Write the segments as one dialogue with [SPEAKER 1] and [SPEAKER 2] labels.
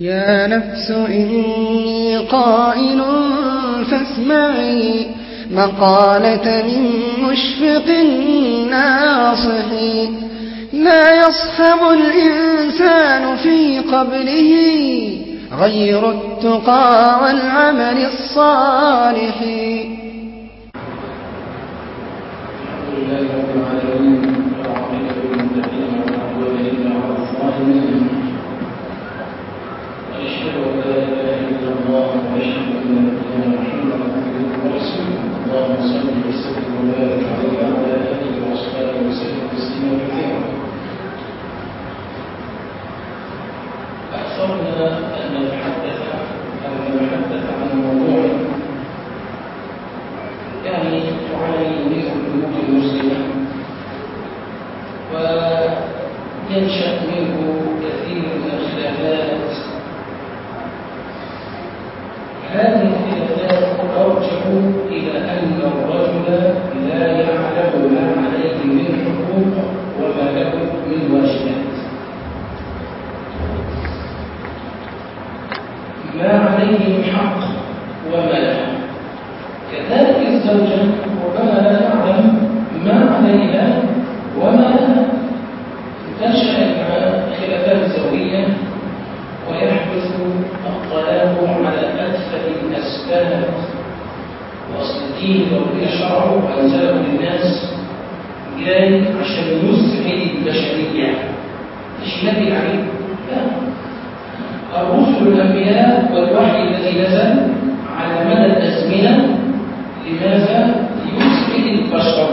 [SPEAKER 1] يا نفس إني قائل فاسمعي مقالة من مشفق ناصح لا يصحب الإنسان في قبله غير التقى والعمل الصالح
[SPEAKER 2] الحمد لله رب العالمين والعاقبة للمتقين ولا عدوان إلا على الظالمين وأشهد أن لا إله إلا الله وأشهد أن نبينا محمدا عبده ورسوله اللهم صل وسلم وبارك عليه وعلى آله وأصحابه وسلم تسليما كثيرا أحصرنا أن نتحدث أو نتحدث عن موضوع يعني تعاني منه القلوب المسلمة وينشأ منه كثير من الخلافات هذه الخلافات ترجع إلى أن الرجل لا يعلم ما عليه من حقوق وما له من واجبات ما عليه من حق وما له كذلك الزوجة ربما لا تعلم ما عليها وما لها تنشأ خلافات زوجية ويحدث الطلاق على أتفه الأسباب وأصل الدين ربنا شرعه وأنزله للناس جاي عشان يسعد البشرية مش ينبي عليه لا الرسل الأنبياء والوحي الذي نزل على مدى الأزمنة لماذا؟ ليسعد البشر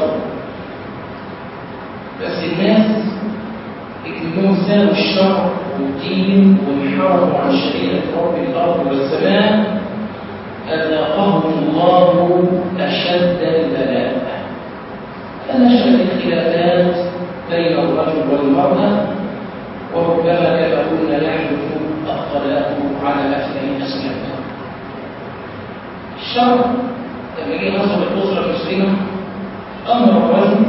[SPEAKER 2] بس الناس اكتبوا سابوا الشرع والدين وانحرفوا عن شريعة رب الأرض والسماء أذاقهم الله أشد البلاء فنشأت الخلافات بين الرجل والمرأة وربما كما قلنا يحدث الطلاق على أثناء الأسباب الشرع لما جه نصب الأسرة المسلمة أمر الرجل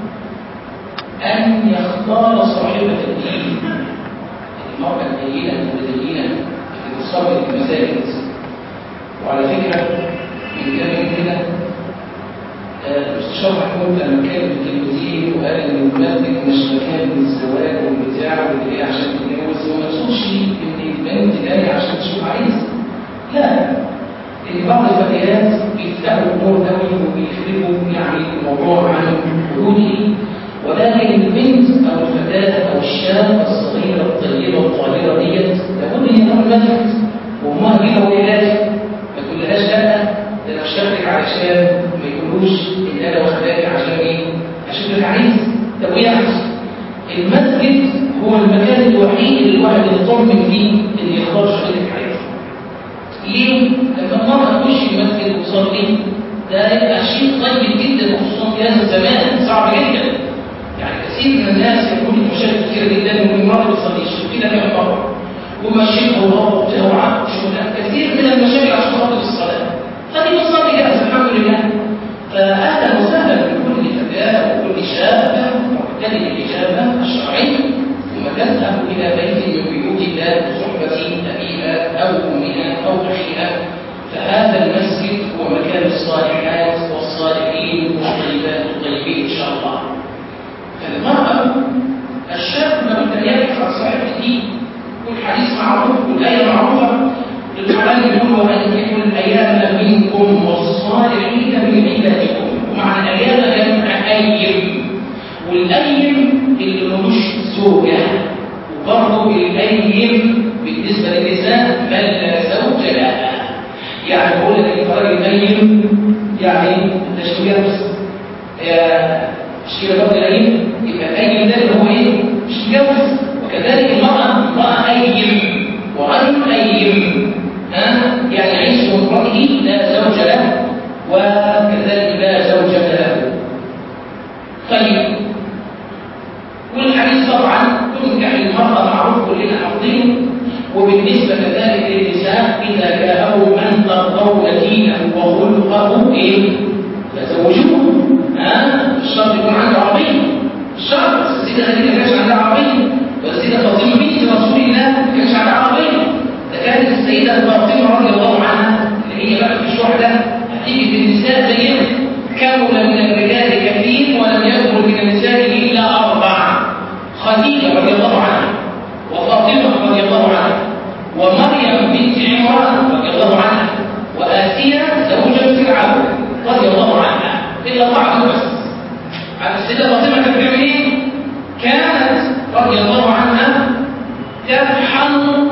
[SPEAKER 2] أن يختار صاحبة الدين المرأة الدينة المتدينة اللي تصلي في المساجد وعلى فكرة من كام يوم كده المستشار محمود لما كان في التلفزيون وقال ان المسجد مش مكان للزواج والبتاع واللي هي عشان تتجوز وما يقصدش ان البنت جايه عشان تشوف عريس لا ان بعض الفتيات بيفتحوا النور قوي وبيخربوا يعني الموضوع عن حدوده ولكن البنت او الفتاه او الشاب الصغيره الطيبه الطاهره ديت لابد ان يكون المسجد وامها كده ولاده ما تقولهاش لا ده انا شغلك علشان ما يقولوش ان انا واخداك عشان ايه؟ عشان لك عريس طب ايه المسجد هو المكان الوحيد اللي الواحد يطمن فيه ان يختار شغلك عريس ليه؟ لما المرأة تخش المسجد وتصلي ده يبقى شيء طيب جدا خصوصا في هذا الزمان صعب جدا يعني كثير من الناس يكون مشاكل كثيره جدا ومن المرأة ما بتصليش كده كم مرة ومشيها وغلط وعق وشغلات كثير من المشاكل عشان خاطر الصلاة خلي تصلي جاهز الحمد لله فأهلا وسهلا بكل فتاة وكل شاب معتدل الإجابة الشرعية ثم تذهب إلى بيت من بيوت الله بصحبة أبيها أو أمها أو أخيها فهذا المسجد هو مكان الصالحات والصالحين والطيبات الطيبين إن شاء الله فالمرأة الشاب لابد أن يعرف عن صاحب الدين والحديث معروف والآية معروفة القرآن يقول وأنكحوا الأيام منكم والصالحين من عبادكم ومع الأيام جمع أيم والأيم اللي ملوش زوجة وبرضه الأيم بالنسبة للنساء من لا زوج لها يعني بقول لك الفرق الأيم يعني تشويه بس مش كده برضه الأيم يبقى الأيم ده اللي هو إيه؟ مش متجوز وكذلك المرأة امرأة أيم ورجل أيم ها يعني عيش بامرأته لا زوج له وكذلك لا زوجة له طيب والحديث طبعا تنكح المرأة معروف كلنا حافظينه وبالنسبة كذلك للنساء إذا جاءه من ترضون دينه وخلقه إيه؟ فزوجوه ها الشرط يكون عنده عربية الشرط السيدة خديجة ما كانش عندها عربية والسيدة فاطمة بنت رسول الله ما كانش عندها عربية عمران رضي الله عنها وآسيا زوجة فرعون رضي الله عنها إلا بعض بس السيدة فاطمة كانت بتعمل إيه؟ كانت رضي الله عنها تفحم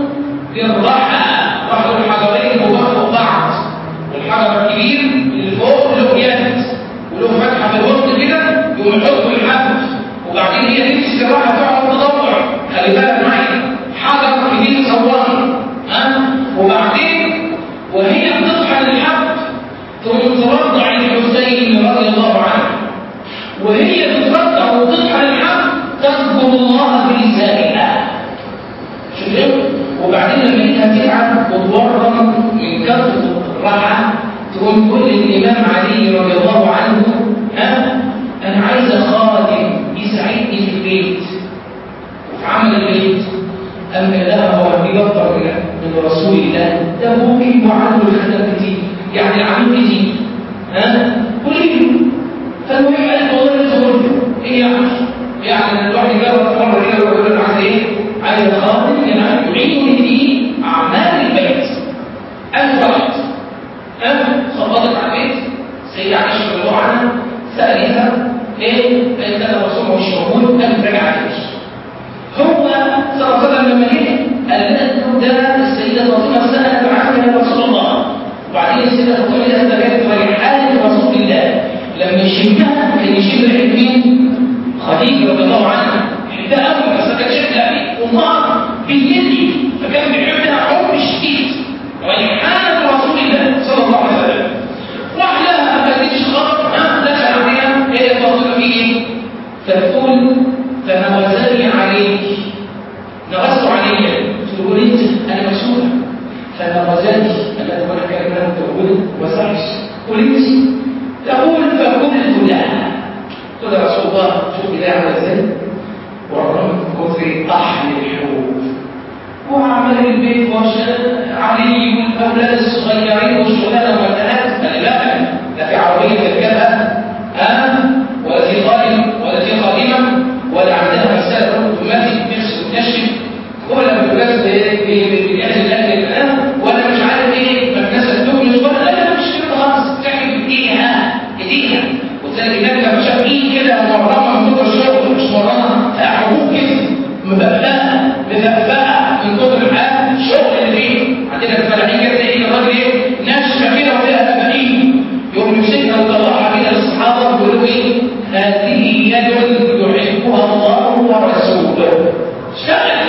[SPEAKER 2] بالرحى رحل الحجرين وبعض بعض والحجر الكبير اللي فوق له يد وله فتحه في الوسط كده يقوم يحط الحبل وبعدين هي تمسك الراحه تقعد تدور خلي بالك معايا حجر كبير صوان ها وبعدين وهي بتطحن الحبل ثم ترضع الحسين رضي الله عنه وهي بترضع وتطحن الحبل تذكر الله بلسانها شوف وبعدين لما لقيتها تتعب وتورم من كثره الراحه تقوم تقول للامام علي رضي الله عنه ها انا عايزه خادم يساعدني في البيت وفي عمل البيت أم لها هو بيكبر من من رسول الله ده ممكن وعنده الخدم كتير يعني العميل كتير ها قولي له فالمهم قالت والله لازم اقول له ايه يعني يعني الواحد يجرب مره كده ويقول له عايز ايه؟ عايز خادم يعني يعينني في اعمال البيت أنا واحد ها خبطت على البيت سيدة عائشة رضي الله عنها سألتها ايه؟ قالت لها الرسول مش موجود قالت راجع عليك هو صلى الله عليه وسلم لما جه قال له ده السيدة فاطمة سألت عنك يا رسول الله وبعدين السيدة فاطمة دي أنت كانت ريحان رسول الله لما يشمها كان يشم ريحة مين؟ خديجة رضي الله عنها يحبها قوي بس ما كانش يحبها أمها بيدي فكان بيحبها حب شديد ريحان رسول الله صلى الله عليه وسلم واحدة ما كانتش خطر ها دخل عليها هي فاطمة فيه فتقول فنوزني عليك نغصت علي تقول انت انا مسؤولة فنوزني انا تقول كلمة تقول وسعش قل انت تقول فقلت لها قل يا رسول الله شوف الله عمل ازاي ورغم كثر طحن الحروب وعمل البيت علي والاولاد الصغيرين والشغلانه والبنات خلي بالك لا في عربيه تركبها ها ولا في قائم ولا في خادمه ولا عندها مسألة اوتوماتيك بيغسل وتنشف ولا بتجهز بجهاز الاكل الان ولا مش عارف ايه مكنسه تكنس ولا لا لا مش كده خالص بتعمل بايديها ايديها وتلاقي النبي لما شاف ايد كده مرمى من كتر الشغل مش مرمى حبوب كده مبقبقه مبقبقه من كتر الحال الشغل اللي فيه عندنا الفلاحين كده تلاقي الراجل ايه ناشفه كده وفيها مبانين يقوم يمسكها ويطلعها كده للصحابه ويقولوا ايه هذه يد يحبها الله ورسوله اشتغل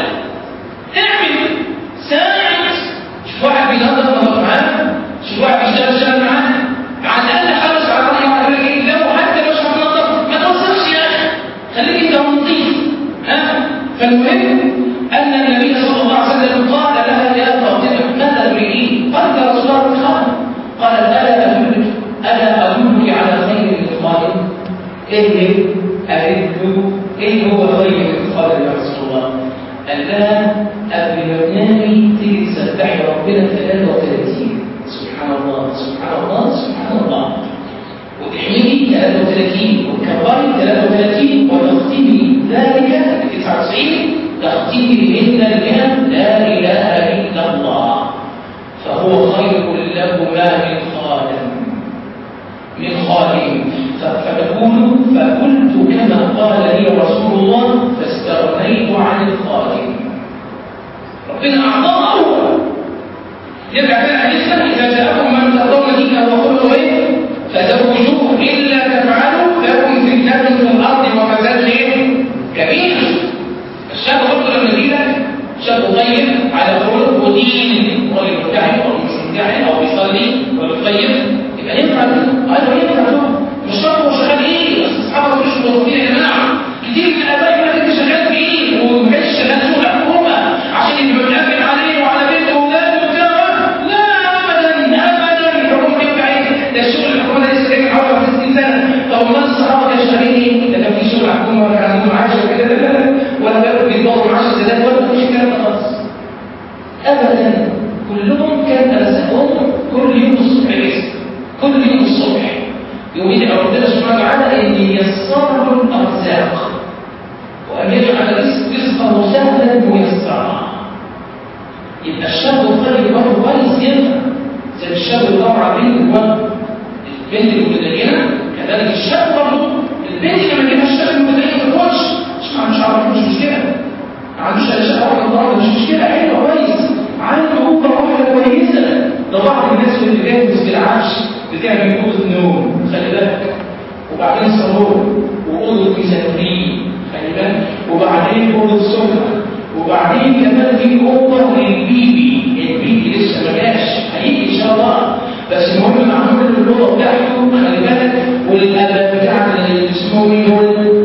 [SPEAKER 2] اعمل ساعد شوف واحد بينظف نظف معاه شوف واحد بيشتغل اشتغل معاه على الاقل حرص على رايه وعلى بالك لو حتى مش هتنظف ما توصلش يا اخي خليك انت نظيف ها فالمهم ان النبي صلى الله عليه وسلم قال لها يا فاطمه ماذا تريدين؟ قالت يا رسول الله الخادم قالت الا ادلك الا ادلك على خير من خادم ايه قالت له ايه هو خير من خادم يا رسول الله؟ قال لها قبل ما تنامي تيجي تسبحي ربنا 33 سبحان الله سبحان الله سبحان الله وتحمدي 33 وتكبري 33 وتختمي ذلك ب 99 تختمي بهن الكلام لا اله الا الله فهو خير لهما من خادم من خادم فتقول فقلت كما قال لي رسول الله فاستغنيت عن الخادم ربنا اعطانا هو يرجع كده حديثنا اذا جاءكم من ترضون دينه وخلقه ايه فزوجوه الا تفعلوا لكم فتنه في الارض وفساد ايه كبير الشاب برضه لما يجي لك شاب طيب على خلق ودين راجل مبتعد او مش مبتعد او بيصلي راجل طيب يبقى ينفع ايوه ينفع له مش شرط هو شغال ايه بس اصحابه مش موظفين يا جماعه كتير من الاباء يقول لك انت شغال في ايه وما كانش شغال شغل حكومه عشان يبقى متقفل عليه وعلى بيته واولاده وبتاع لا ابدا ابدا الحكومه ينفع ايه ده الشغل الحكومه ده لسه جاي من حوالي 50 سنه طب ما الصحابه كانوا شغالين ايه؟ ده كان في شغل حكومه ولا كان عندهم معاش وكده لا لا لا ولا كانوا بيدوروا معاش السادات ولا مفيش الكلام ده خالص ابدا كلهم كان رزقهم كل يوم الصبح رزق كل يوم الصبح يوم يدعو ربنا سبحانه وتعالى ان ييسر له الارزاق وان يجعل رزق رزقه سهلا ميسرا يبقى الشاب الطيب برضه كويس ينفع زي الشاب اللي دور على البنت هو البنت المتدينه كذلك الشاب برضه البنت لما تجيبها الشاب المتدين ما تقولش مش ما عندوش عربيه مش مشكله ما عندوش اي شقه واحده النهارده مش مشكله حلوه كويس عنده اوضه واحده كويسه ده بعض الناس اللي بتجهز في العفش بتعمل اوضه نوم خلي بالك وبعدين صالون واوضه مسافرين خلي بالك وبعدين اوضه سفره وبعدين كمان في اوضه للبيبي البيبي لسه ما جاش هيجي ان شاء الله بس المهم معمول له الاوضه بتاعته خلي بالك والابد بتاعت اللي اسمه ايه دول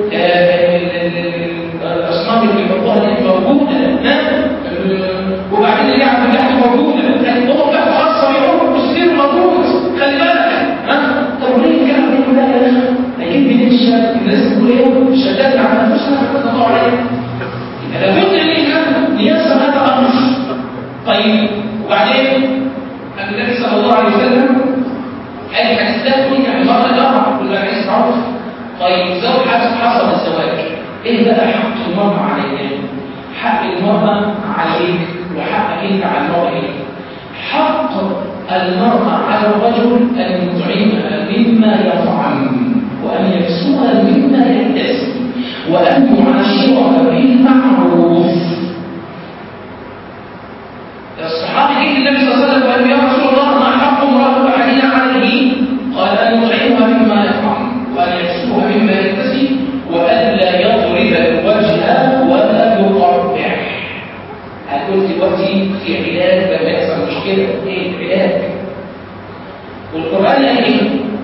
[SPEAKER 2] الاصناف اللي بيحطوها دي موجوده ها وبعدين اللعبه بتاعته موجوده الاوضه بتاعته خاصه بيعمل بوستير موجود خلي بالك ها طب ليه الكلام ده كلها يا اخي هيجيب منين الشاب الناس تقول ايه الشداد على نفسنا فكرنا عليه لابد ان احنا نيسر هذا الامر طيب وبعدين النبي صلى الله عليه وسلم قال الحديث ده يعني مره جمع كل حديث معروف طيب زوج حصل الزواج ايه بقى حق المرأة علينا حق المرأة عليك وحقك انت على المرأة ايه حق المرأة على الرجل ان يطعمها مما يطعم وان يكسوها مما يكتسب وأن يعاشرها بالمعروف الصحابي جه النبي صلى الله عليه وسلم وقال يا رسول الله ما حق امرأة أحدنا عليه؟ قال أن يطعمها مما يطعم وأن يكسوها مما يكتسب وألا يضرب الوجه ولا يقرع هتقول دلوقتي في علاج لما يحصل مشكلة ايه العلاج؟ والقرآن قال ايه؟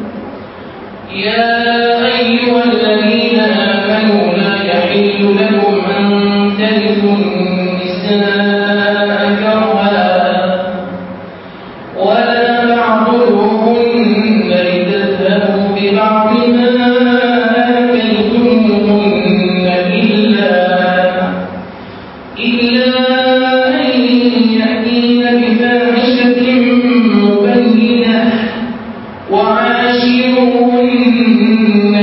[SPEAKER 2] يا أيها الذين آمنوا لا يحل لكم أن ترثوا النساء كرها ولا تعضلوهن لتذهبوا ببعض ما آتيتموهن إلا إلا أن يأتين بفاحشة مبينة وعاشروهن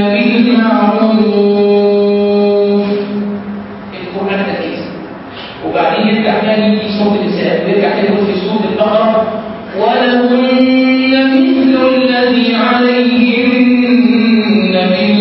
[SPEAKER 2] بالمعروف القرآن تركيز وبعدين يرجع تاني في سورة النساء ويرجع تاني يقول في سورة البقرة ولهن مثل الذي عليهن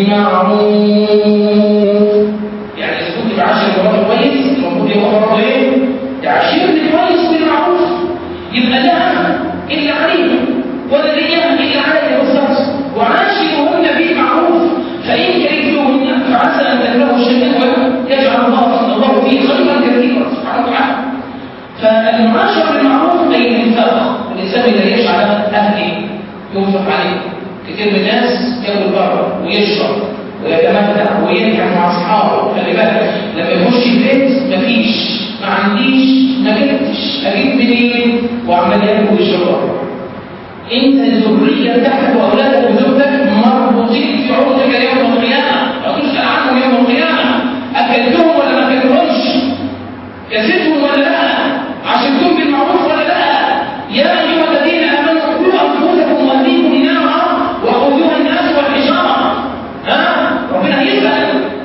[SPEAKER 2] بالمعروف يعني إذا كنت بعشر مرات كويس المفروض يبقى برضه ايه؟ تعشيرني كويس بالمعروف يبقى ده اللي عليها ولا ليها اللي عليها بالظبط وعاشروهن بالمعروف فإن كرهتوهن فعسى أن تكرهوا شيئا ويجعل الله الله فيه خيرا كثيرا سبحانه وتعالى فالمعاشرة بالمعروف أي الإنفاق الإنسان إذا يعيش على أهله ينفق عليه كثير من الناس ياكل بره ويشرب ويتمتع ويرجع مع أصحابه خلي بالك لما يخش البيت مفيش ما عنديش ما جبتش أجيب منين وعمال ياكل ويشرب انت الذريه بتاعتك واولادك وزوجتك مربوطين في عنقك يوم القيامه هتسال عنهم يوم القيامه اكلتهم ولا ما اكلتهمش كسبتهم ولا لا عشرتهم بالمعروف ولا لا يا ايها الذين امنوا قوا انفسكم واهليكم نارا وقودها الناس والحجاره ها ربنا هيسال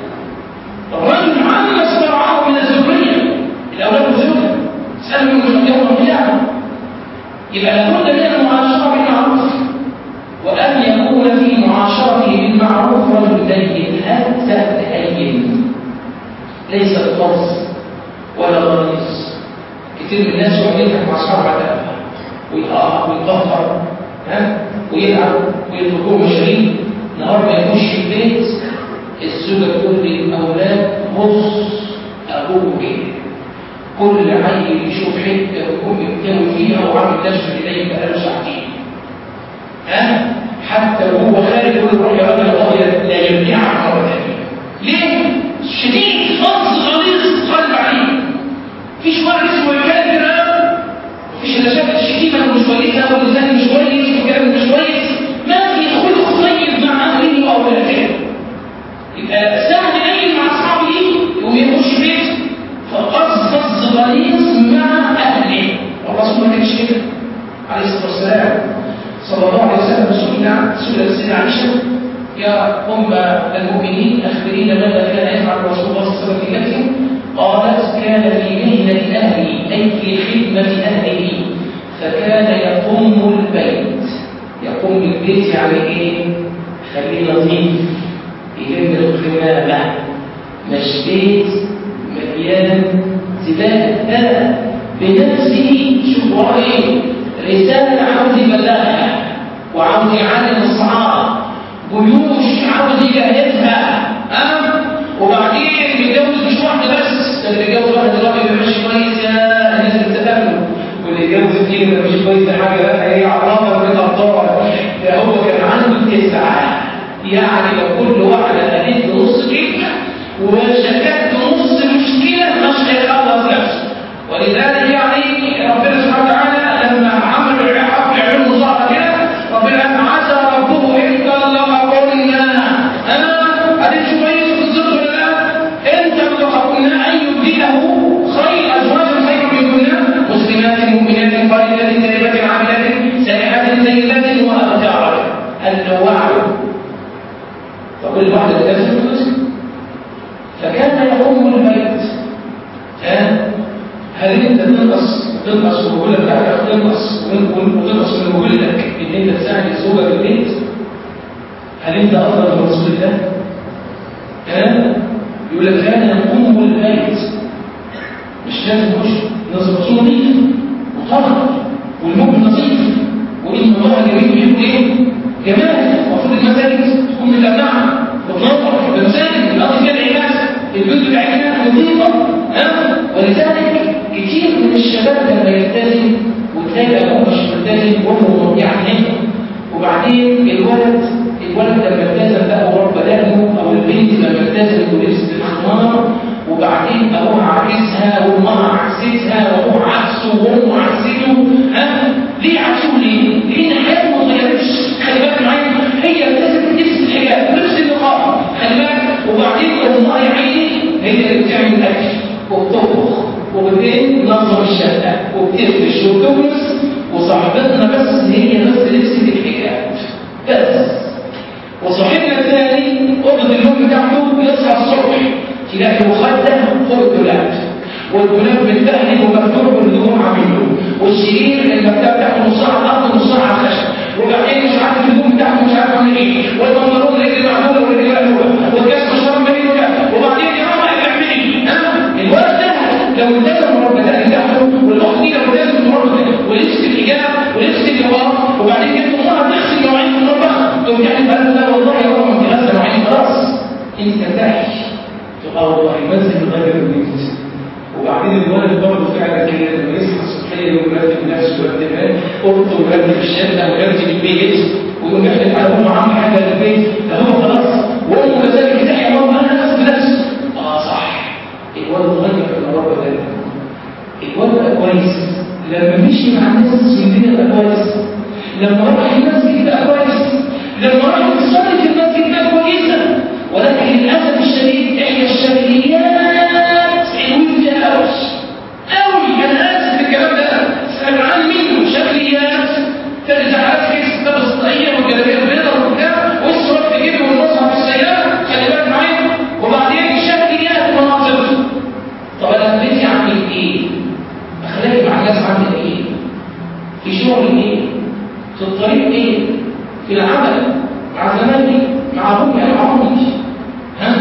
[SPEAKER 2] الرجل عما استرعاه من الذريه الاولاد وزوجته سالهم يوم القيامه يبقى لابد من المعاشرة بالمعروف وأن يكون في معاشرته بالمعروف رجل دين هذا هين ليس بقرص ولا غليظ كتير من الناس يقعد يضحك مع أصحابه على ويقهر ويقهر ها ويلعب ويتركوه مشاريع نهار ما يخش البيت الزوجة تقول للأولاد بص أبوه إيه كل عيل يشوف حته ويقوم يبتوي فيها وعامل نفسه اليه بقاله ساعتين ها حتى وهو خارج يقول روح يا راجل الله لا يرجع مره ثانيه ليه؟ شديد خالص غليظ قلب عليه مفيش واحد اسمه يتكلم كده مفيش الا شاف الشتيمه مش كويسه واللسان مش كويس والكلام مش كويس ما في خلق طيب مع اهله واولاده يبقى سهل نايم مع اصحابه يقوم يخش بيت فقصص غليظ مع أهله والرسول ما كانش كده عليه الصلاة والسلام صلى الله عليه وسلم سئل سئل السيدة عائشة يا أم المؤمنين أخبرينا ماذا كان يفعل رسول الله صلى الله عليه وسلم في نفسه قالت كان في مهنة أهلي أي في خدمة أهله فكان يقوم البيت يقوم البيت يعني إيه؟ خليه لطيف يلم القمامة مش بيت مليان زبالة لا بنفسه شوف وراه ايه رسالة عاوز يبلغها وعاوز يعلم الصحابة جيوش عاوز يجهزها أه؟ وبعدين بيتجوز مش واحدة بس ده اللي بيتجوز واحدة دلوقتي ما بيبقاش كويس يا الناس بتتفهم واللي يتجوز اثنين ما بيبقاش كويس ده حاجة بقى هي علاقة من الأبطال ده هو كان عنده تسعة يعني لو كل واحدة قالت له نص كلمة وشكت نص مشكلة مش هيخلص نفسه ولذلك يعني ربنا سبحانه وتعالى لما عملوا العقاب العلوم ظهر كده ربنا قال عسى ربه ان طلقهن انا قالت كويس بالظبط ولا لا انت طلقهن ان يبدله خير ازواج خير منهن مسلمات مؤمنات قائلات تائبات عاملات سائحات سيدات وابكارا النوع فكل واحده لازم تسلم فكان يقوم البيت ها هل انت تنقص تنقص ويقول لك لا تنقص وتنقص من يقول لك ان انت تساعد الزوجه في البيت هل انت افضل من رسول الله؟ ها يقول لك كان يقوم البيت مش لازم مش نظرته نظيف وطهر والمؤمن نظيف وان الله جميل يحب ايه؟ جمال المفروض المساجد تكون مجمعه وتنظف المساجد الارض فيها العباده البيوت بتاعتنا نظيفه ها ولذلك كتير من الشباب لما يلتزم وتلاقي ابوه مش ملتزم وامه مضيعه عنه وبعدين الولد الولد لما التزم بقى ورب دقنه او البنت لما التزمت ولبست الخمار وبعدين ابوها عكسها وامها عكستها وابوها عكسه وامه عكسته ها ليه عكسه ليه؟ لان حياته ما اتغيرتش خلي بالك معايا هي التزمت لبس الحجاب ولبس النقاب خلي بالك وبعدين امها يا عيني هي اللي بتعمل الاكل وبتطبخ وبعدين نظم الشقه وبتفرش وبتكنس وصاحبتنا بس هي بس لبست الحجاب بس وصاحبنا الثاني اوضه النوم بتاعته يصحى الصبح تلاقي مخده فوق الدولاب والدولاب متبهدل ومفتوح بالهدوم عامله والسرير المكتب بتاعته نصها على الارض ونصها على الخشب وبعدين مش عارف الهدوم بتاعته مش عارف عامل ايه والبنطلون رجل معموله ورجل مقلوبه والكاس مشرب منين وكده وبعدين يا ماما اعمل ايه؟ الولد ده لو التزم رب ده بتاعته والاخت دي لو لازم رب ولبست الحجاب ولبست النقاب وبعدين جبت امها تغسل مواعين في المطبخ تقوم يعني قال لا والله يا ماما انت غاسله مواعين خلاص انت تحش اه والله منزل غير البيت وبعدين الولد برضه فعلا كده لما يصحى الصبحيه يقوم مرتب نفسه ويرتب اوضته ويرتب الشقه ويرتب البيت ويقوم يحلف على امه عامل حاجه للبيت ده هو خلاص وامه كذلك تحيا ماما انا نفس بنفسي اه صح الولد غير في الرب ده الولد بقى كويس لما مشي مع الناس الدنيا بقى كويس لما راح المسجد بقى كويس لما راح يصلي في المسجد بقى كويسه ولكن للاسف الشديد احنا الشكليات حلوين فيها قوي قوي انا اسف في الكلام ده سمعان منه شكليات ترجعات كيس لابس طاقيه والجلابيه البيضاء وبتاع والسراب في جيبه والمصحف في السياره خلي بالك معايا وبعدين شكليات مناظر طب انا بيتي عامل ايه؟ اخلاقي مع الناس عامل ايه؟ في شغل ايه؟ في الطريق ايه؟ في العمل مع زمايلي مع ابويا مع امي ها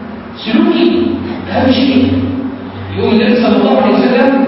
[SPEAKER 2] سلوكي اهم شيء يقول النبي صلى الله عليه وسلم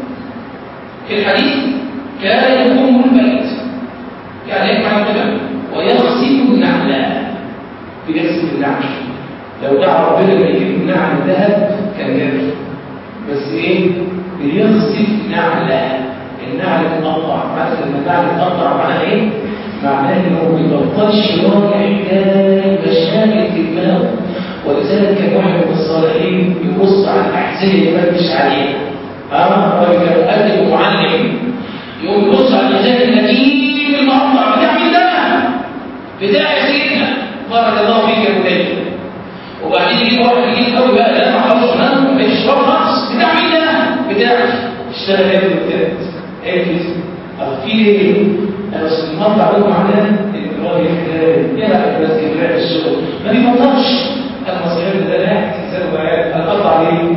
[SPEAKER 2] في الحديث كان يقوم البيت يعني ايه معنى كده ويغسل النعل بيغسل النعل لو دعا ربنا ما يجيب النعل ذهب كان جميل بس ايه بيغسل نعله النعل متقطع عارف لما النعل متقطع معناه ايه معناه انه ما بيبطلش رايح جاي مشاكل في دماغه ولذلك كان واحد من الصالحين يبص على الاحزيه يفتش عليها اه راجل كان مؤدب ومعلم يقوم يبص على الاحزيه القديم المقطع بتاع مين ده؟ بتاع يا سيدنا بارك الله فيك يا بني وبعدين يجي واحد جديد قوي بقى لا ما خلاص انا مش خلاص بتاع مين ده؟ بتاعي اشتغل ايه بالتالت ايه في ايه؟ انا بس المقطع ده معناه ان الراجل يحتاج يلعب بس كفايه الشغل ما بيبطلش انا صاحبنا ده قاعد تسال وقاعد انا قطع عليه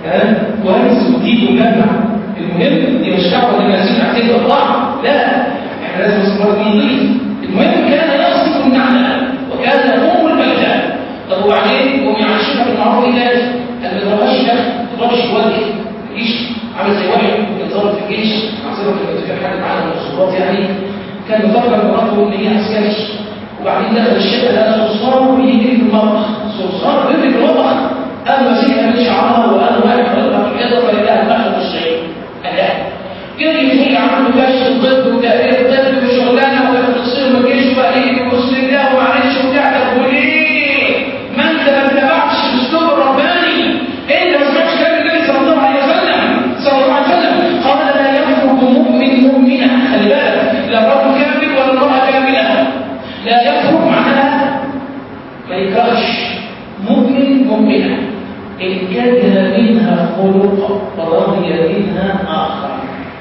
[SPEAKER 2] ها كويس ودي مجمع المهم دي مش دعوه ان نسيب عايزين نقطع لا احنا لازم نصبر نضيف المهم كان يصف النعمه وكان يقوم البلدان طب وبعدين قوم يعشقها بالمعروف ايه تاني؟ قال ما تضربش يا اخي ما تضربش وجهي مفيش عامل زي واحد كان ضابط في الجيش عاصمه كان في حد معانا من الضباط يعني كان مفكر مراته ان هي عسكري وبعدين دخل الشقه لقى صرصار ويجري في المطبخ صرصار بيجري في المطبخ قام مسكها من شعرها وقال واحد حضرتك كده فلقاها دخل في الشيء قال لا جري فيه عنده كشف الطب وتقرير الطب وشغلانه وكانت تصير من الجيش وبقى يجي يبص لله ومعلش وبتاع طب وليه؟ ما انت ما اتبعتش الاسلوب الرباني انت ما سمعتش كلام النبي صلى الله عليه وسلم صلى الله عليه وسلم قال لا يفرق مؤمن مؤمنا خلي بالك لا رجل كامل ولا امراه كامله لا يفرق معناها ما يكرهش مؤمن مؤمنة إن كره منها خلق رضي منها آخر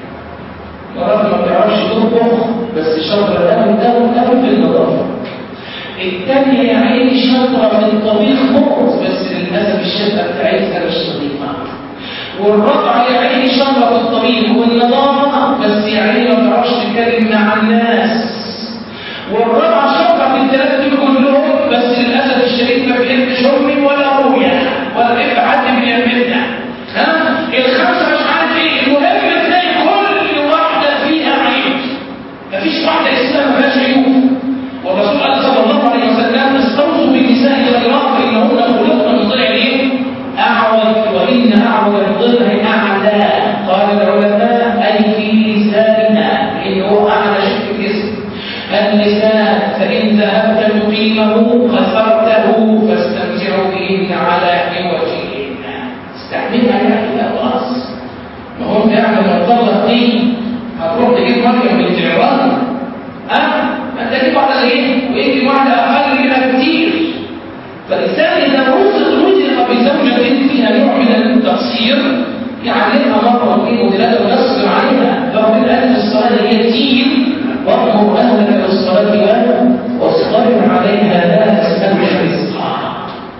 [SPEAKER 2] مرات ما بيعرفش تطبخ بس شاطرة قوي قوي قوي في النظافة الثانية يا عيني شاطرة في الطبيخ موت بس للأسف الشقة بتاعتها مش نظيفة والرابعة يا عيني شاطرة في الطبيخ والنظافة بس يا عيني ما بتعرفش تتكلم مع الناس والرابعة شاطرة في الثلاثة دول كلهم بس للأسف الشديد ما بيحبش أمي ولا أبويا ولا بيحب حد من يمتنا ها الخمسة مش عارف إيه المهم تلاقي كل واحدة فيها عيب مفيش واحدة اسمها ما فيهاش عيوب والرسول قال صلى الله عليه وسلم استوصوا بالنساء الخيرات فإنهن خلقن من ضلع إيه؟ أعوج وإن أعوج الضلع أعلى قال العلماء أي في لسانها إنه أعلى شيء في الجسم اللسان فإن ذهبت تقيمه خسرته فاستمتعوا بهن على عوجهن استعملها يعني لا خلاص ما هو انت يعني لما تطلق دي هتروح تجيب مريم بنت عمران ها ما انت تجيب واحده زيها ويجي واحده اقل منها كتير فالانسان اذا رزق رزق بزوجه فيها نوع من التقصير يعلمها مره واثنين وثلاثه ويصبر عليها لو كده قالت الصلاه يتيم وأمر أهلك بالصلاة واصطبر عليها لا تسألك رزقها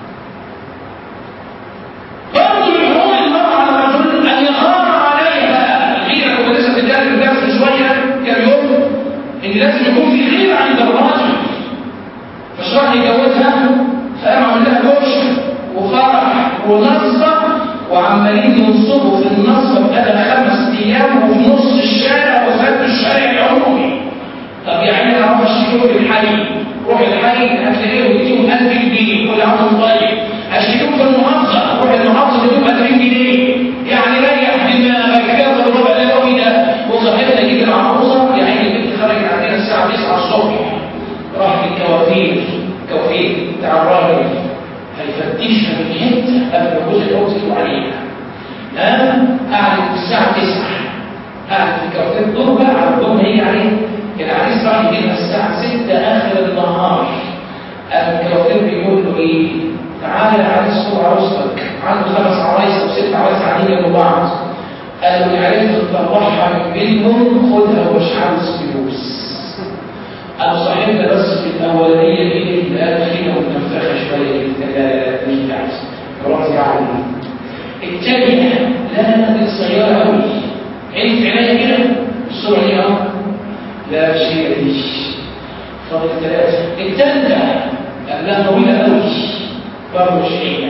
[SPEAKER 2] برضو من حقوق المرأة على الرجل أن يخاف عليها الغيرة كما لسه بتتكلم في الدرس شوية كم يوم إن لازم يكون في غيرة عند الراجل مش راح يجوزها فقام عمل لها كشك وفرح ونصبة وعمالين ينصبوا في النصبة بقى خمس أيام وفي نص الشارع وسد الشارع العمومي طب يعني انا اروح اشتكيه في الحي روح الحي هتلاقيه يديهم 1000 جنيه كل عام طيب اشتكيه في المحافظه روح المحافظه تديهم 2000 جنيه يعني ريح دماغك كده الربع الاولي ده وصاحبنا يجيب العروسه يعني البنت خرجت عندنا الساعه 9 الصبح راح للكوافير كوافير بتاع الراجل هيفتشها من حته قبل ما جوز العروس يجوا عليها ها قعدت الساعه 9 قعدت في الكوافير دور بقى على الدور هيجي عليه العريس راح يجيبها الساعة 6 آخر النهار الكوافير بيقول له إيه؟ تعالى يا عريس خد عروستك عنده خمس عرايس أو ست عرايس قاعدين جنب بعض قال له يا عرفت تطلعها من بينهم خدها ومش عاوز فلوس قال صاحبنا بس في الأولانية دي اللي قال فينا ومنفخة شوية لا لا لا مش عايز خلاص يعني الثانية لا دي صغيرة قوي عين في عينيا كده الصورة دي اهو لا شيء فيش فاضل ثلاثة الثالثة لا طويلة قوي برضه شيء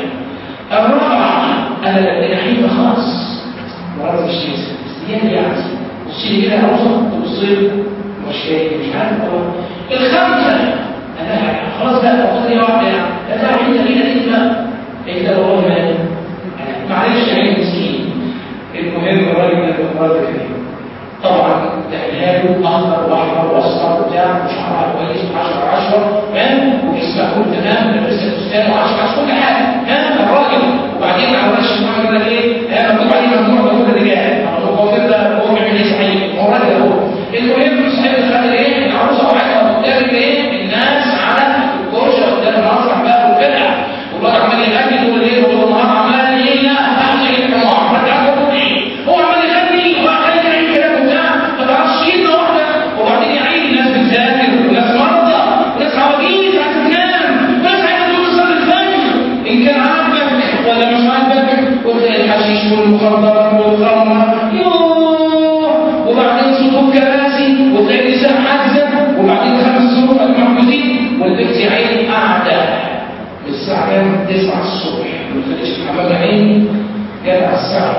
[SPEAKER 2] الرابعة أنا لدي حيفة خاص مرات مش كيسة زيادة يعني بصي كده عروسة تبصي مش شايف مش عارف طبعا الخامسة أنا خلاص بقى أخذ لي واحدة يعني لا تعرف أنت مين أنت بقى أنت والله ما معلش يعني مسكين المهم الراجل ده الراجل كريم طبعا تحليله اخضر واحمر واصفر وبتاع وشعرها كويس و10 10 تمام وجسمها كله تمام لابسه فستان و10 كل حاجه ها الراجل وبعدين على وش النوع يقول لك ايه؟ ها مكتوب عليه ممنوع دخول الرجال الموافق ده هو بيعمل ايه صحيح؟ هو راجل اهو المهم صاحب الخاتم ايه؟ العروسه وقعتها قدام الايه؟ الناس على الكوشه قدام المسرح بقى والبدع والراجل عمال يغني طول الليل وطول النهار عمال ايه لا احسن الحمار ما تعرفوا ايه؟ هو عمال يغني وعمال يعمل كلام وبتاع ما تعرفش ايه واحده وبعدين يا عيني الناس بتذاكر وناس مرضى وناس عواجيز عايزه تنام وناس عايزه تقوم تصلي الفجر ان كان عاجبك ولا مش عاجبك وتلاقي الحشيش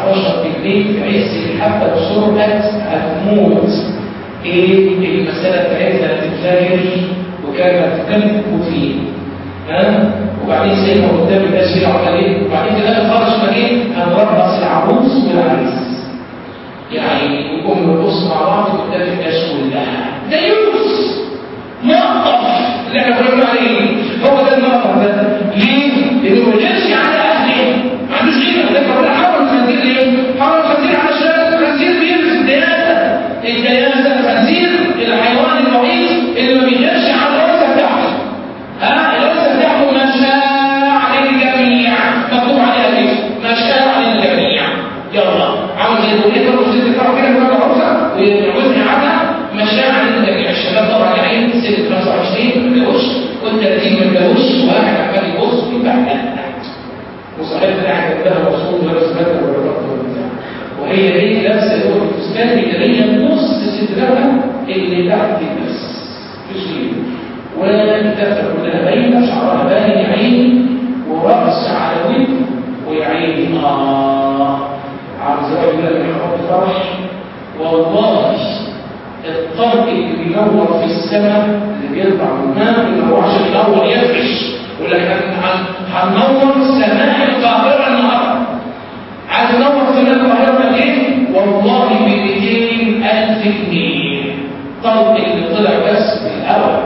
[SPEAKER 2] 11 بالليل في عز الحبه بسرعه هتموت ايه المساله بتاعتها تتفاجر وكانت تنفق فيه ها وبعدين سايبها قدام الناس كده وعمل ايه وبعدين في الاخر خالص بقى ايه هنربص العروس والعريس يعني ويقوم نبص مع بعض قدام الناس كلها ده يوسف موقف اللي احنا بنقول عليه هو ده الموقف ده ليه؟ لانه ما جاش على اهله ما عندوش غيره ده ربنا حرم الخنزير ليه؟ حرم الخنزير علشان الخنزير بيلبس الدياسه الدياسه الخنزير الحيوان الوحيد اللي ما بيجاش على الانثى بتاعته ها الانثى بتاعته مشاع للجميع مكتوب عليها كده مشاع للجميع يلا عاوز يقول كده وزيد بتاعه كده بقى عروسه ويعوزني عنها مشاع للجميع الشباب طبعا يا عيني سن 25 ما اتجوزش وال30 ما اتجوزش واحد عمال يبص ويبهدل وصاحبتها قاعده جنبها مبسوط ولابس بدله ولا بتاع وهي دي لابسه لون الفستان اللي نص صدرها اللي تحت بس مفيش غيره والكفه كلها باينه شعرها باين يا عيني ورأس على ودن ويا عيني اه عاوز اقول لك يحط فرح والله الطرق اللي بينور في السماء اللي بيطلع من الماء اللي هو عشان ينور يفرش يقول لك هننور سماء القاهره النهارده عايز تنور سماء القاهره ايه؟ والله ب 200000 جنيه طلق اللي طلع بس في الاول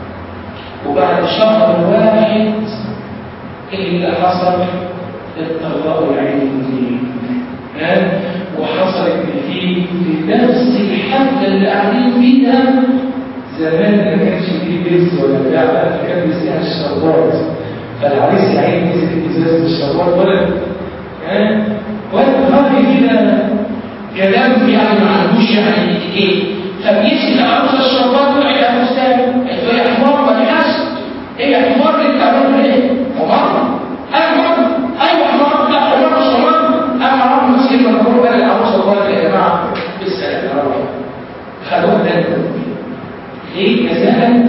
[SPEAKER 2] وبعد شهر واحد ايه اللي حصل؟ اتطلقوا العين ها وحصلت ان في في نفس الحفله اللي قاعدين فيها زمان ما كانش فيه لبس ولا بتاع لا كان بيسيها الشربات فالعريس يا عيني مسك ازازه الشربات ولا ها ولا راجل كده كلام يعني ما عندوش يعني ايه فبيسال عروس الشربات وقع على فستان قالت له يا حمار ما حاسب ايه يا حمار اللي انت عملته ايه؟ حمار ايوه حمار ايوه حمار لا حمار مش حمار اما عمر مسكين لما بقول بقى العروس الله يا جماعه بالسلام يا رب خدوها تاني ليه؟ مسألة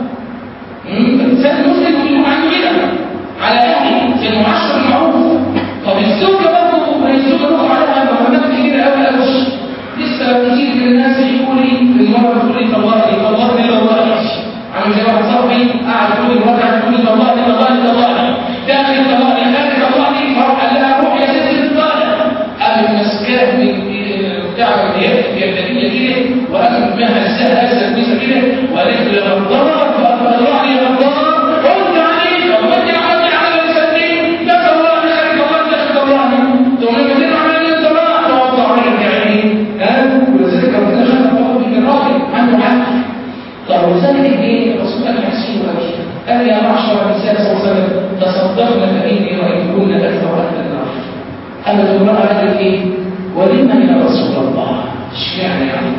[SPEAKER 2] فالإنسان المسلم يكون عنده كده على أهله في المعاشرة المعروف طب الزوجة برضه ما هي الزوجة له عليها مهمات كتير قوي قوي لسه لو كتير من الناس يقول لي المرة تقول لي طلقني طلقني طلقني عامل زي واحد صاحبي قاعد يقول لي المرة قاعد تقول لي طلقني طلقني طلقني داخل طلقني خارج طلقني فراح قال لها روح يا ست الطالب قامت ماسكاه من بتاع اليد اليديه كده وقامت مها السهل هزه كويسه كده وقالت له يا غدار فطلعني يا غدار رد عليك وانت عملت على لساني ده طلعني خارج طلعني داخل طلعني تقوم لما تدعي على الطلاق توضع عليك يا عيني ها ولذلك ربنا خلق الله بك الراجل عنده حق طب ولذلك ايه الرسول قال حسين قوي قال يا معشر النساء صلى الله عليه وسلم تصدقن فاني رايتكن اكثر اهل النار قالت امراه قالت ايه ولما يا رسول الله اشمعنى يعني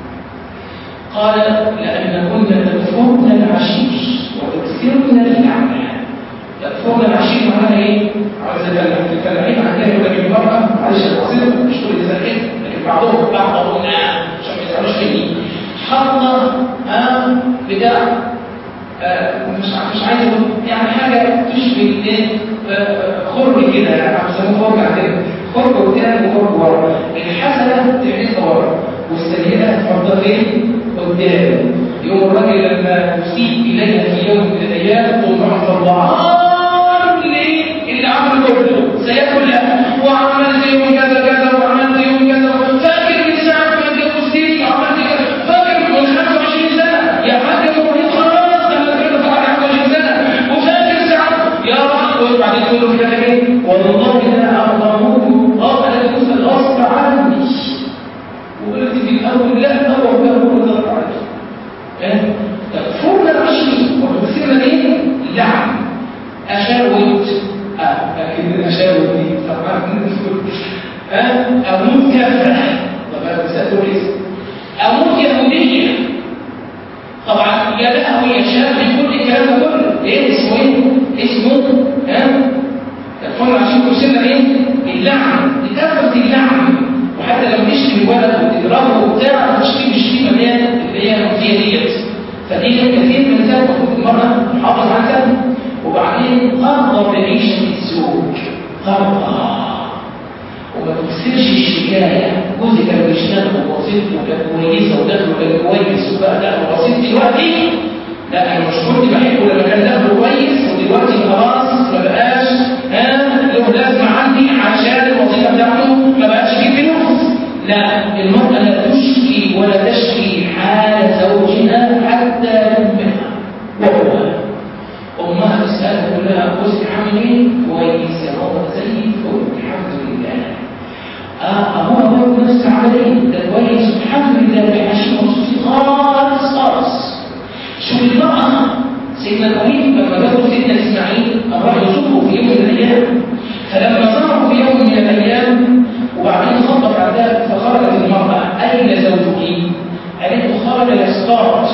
[SPEAKER 2] قال لأن كنا تكفرن العشيش وتكثرن اللعنة تكفرن العشيش معناها ايه؟ عايز تتكلمين عن كده يقول لك المرأة معلش الوسيلة مش كل إذا كده لكن بعضهم بعضهم عشان ما يزعلوش مني حاطة آه بتاع آه مش مش عايز اقول يعني حاجة تشبه ايه خرج كده يعني بيسموه خرج عندنا خرج قدام وخرج ورا الحسنة تعملها ورا والسيئة تفضل فين؟ قدام يوم الراجل لما يسيء إليها في يوم من الأيام تقوم رحمة الله ليه؟ اللي عمل كله سيئة كلها وعملت يوم كذا كذا وعملت يوم كذا فاكر من ساعة ما اتجوزتي عملت كذا فاكر من 25 سنة يا حاج مريض خلاص انا كده بعد 25 سنة وفاكر ساعة يا رب وبعدين تقول له كده ايه؟ والله لا أرضاه اه انا جوز الغصب عني وقلت في الأول لا أول ما هو نظر عليه تكفرنا العشر وتكثرنا ايه؟ لعن أشاوت آه أكيد الأشاوت دي طبعا آه أموت كافرة طبعا بسألوا الاسم أموت يهودية طبعا يا لهوي يا شاب كل الكلام ده كله ايه اسمه ايه؟ اسمه ها؟ تكفرنا عشان تكسرنا ايه؟ اللعن دي كفرة اللعن وحتى لما تشتم الولد وتضربه وبتاع تشتم الشتيمه اللي هي اللي هي المنفيه ديت فدي كثير من الناس المفروض المراه تحافظ عنها وبعدين غرض بعيشه الزوج غرض وما تكسرش الشكاية جوزي كان بيشتغل ووظيفته كانت كويسة ودخله كان كويس وبقى دخله بسيط دلوقتي لا انا مش كنت بحبه لما كان دخله كويس ودلوقتي خلاص ما بقاش ها له لازمة عندي عشان الوظيفة بتاعته ما بقاش يجيب فلوس لا المرأة لا تشكي ولا تشكي حال زوجها حتى ينبهها وهو أمها تسألها تقول لها جوزك عامل إيه؟ كويس يا بابا زي الفل الحمد لله آه أبوها برضه نفس العملية ده كويس الحمد لله بيعيشوا مبسوطين خالص خالص شوف المرأة سيدنا إبراهيم لما جابوا سيدنا إسماعيل راح يشوفه في يوم من الأيام فلما ظهروا في يوم من الأيام وبعدين خبط على الباب فخرجت المرأة أين زوجك؟ قالت له خرج يصطاد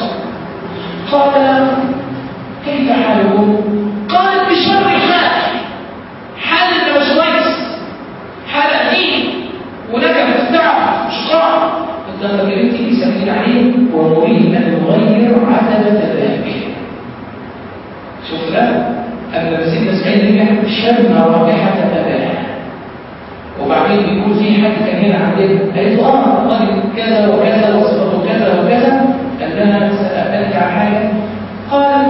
[SPEAKER 2] قال كيف حالكم؟ قال بشر حال حال مش كويس حال قديم ونكب التعب شقاء قلت لها يا بنتي سمين عليه ونريد ان نغير عتبه ذلك شوف لا اما سيدنا اسماعيل نجح شم رائحه اباه وبعدين بيقول في حد كان هنا عندنا قالت له اه الراجل كذا وكذا وصفته كذا وكذا قال لها سالتك عن حاجه قال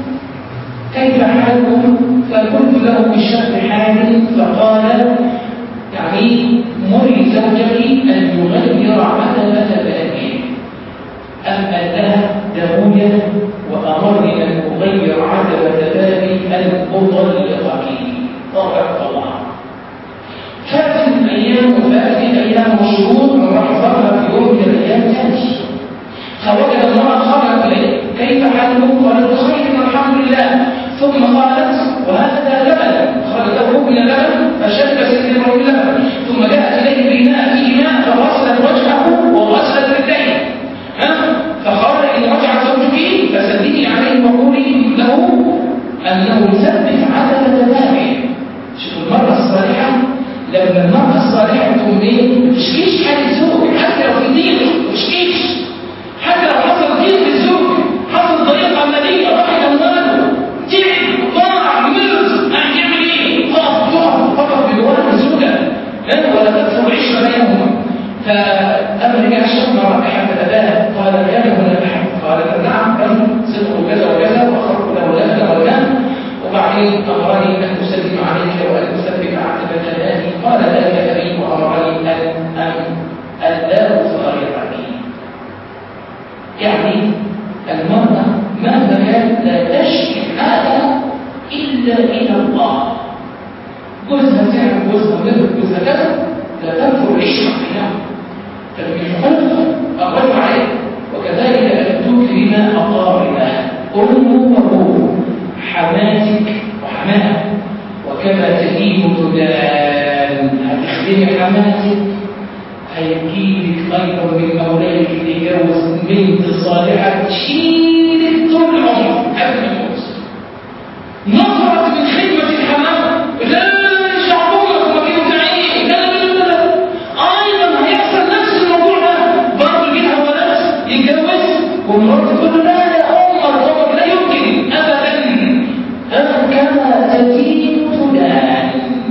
[SPEAKER 2] كيف حالكم فقلت له بشر حال فقال يعني مري زوجك ان يغير عتبه بابه ام لها داويه وامرني ان اغير عتبه بابي ان اطلقك طبعا الله فاتت الايام وفاتت الايام والشهور من راح ظهر في يوم من الايام تاني فوجد المراه خرجت اليه كيف حالكم قالت خير الحمد لله ثم قالت وهذا لبن خرجته من اللبن فشرب سيدنا اللبن ثم جاءت اليه بإناء فيه ماء فغسلت وجهه وغسلت رجليه فقال ان رجع زوجك فسلمي عليه وقولي له انه يثبت عتبه بابه شوف المراه الصالحه لما المراه الصالحه تقوم ايه ما تشكيش حال الزوج حتى لو في ضيق ما تشكيش حتى لو حصل ضيق في الزوج حصل ضيقه ماليه راحت امواله تعب ضاع مرض هتعمل ايه؟ تقف تقف فقط بجوار الزوجه ولا تكثر العشره بينهما فأما رجع شفنا رائحة أباه قال كان هنا الحمد قال نعم رجل صدق كذا وكذا وأخرت له لهنا ولهنا وبعدين أمرني أن أسلم عليك وأن أثبت عتبة الله قال ذلك أبي وأمرني أن أن أن لا أفارقك يعني المرأة مهما كانت لا تشكي حالها إلا إلى الله جوزها تعب جوزها مرض جوزها كذا لا تنفر العشرة بينهم فمن حقوق الرجل عليه وكذلك أن تكرم أقاربه أم وأبوه حماتك وحماها وكما تجيب تدان هتخدمي حماتك هيجيلك أيضا من أولادك اللي يجوز بنت صالحة تشيلك طول العمر قبل ما تموت نظرت من خدمة الحمام لا شعبوك وما يوزعين لا لا لا لا أيضا هيحصل نفس الموضوع ده برضه جيها ولد يتجوز ومراته تقول له لا يا أم أرضك لا يمكن أبدا أنا كما تدين تدان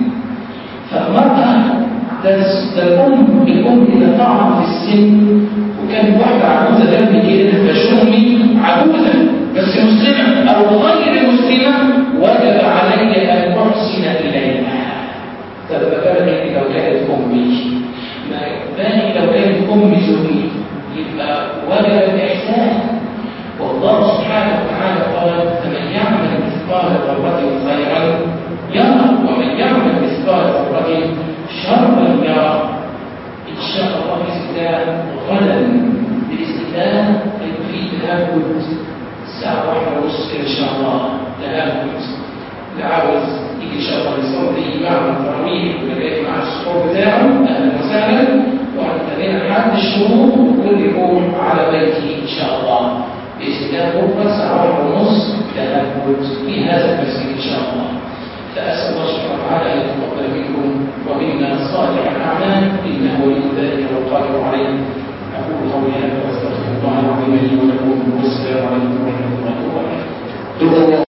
[SPEAKER 2] فالمرأة ده الأم الأم إذا طعم في السن وكانت واحدة عجوزة جنبي كده فشومي عجوزة بس مسلمة أو غير مسلمة وجب علي أن أحسن إليها طب ما بالك لو كانت أمي ما بالك لو كانت أمي زوجي يبقى وجب الإحسان والله سبحانه وتعالى قال فمن يعمل مثقال ذرة خيرا يرى ومن يعمل مثقال ذرة شرا يرى إن شاء الله بإذن الله غدا بإذن الله هيبقى في تهجد الساعة واحدة ونص كده إن شاء الله تهجد اللي عاوز يجي إن شاء الله يصلي مع التراويح ويلاقي مع السحور بتاعه أهلا وسهلا وهنتقابلنا حد الشروط وكل يوم على بيتي إن شاء الله بإذن الله بكرة الساعة واحدة ونص تهجد في هذا المسجد إن شاء الله فأسأل الله سبحانه وتعالى أن يتقبل منكم ومنا صالح الأعمال إنه ولي ذلك والقادر عليه أقول قولي هذا وأستغفر الله العظيم لي ولكم والسلام عليكم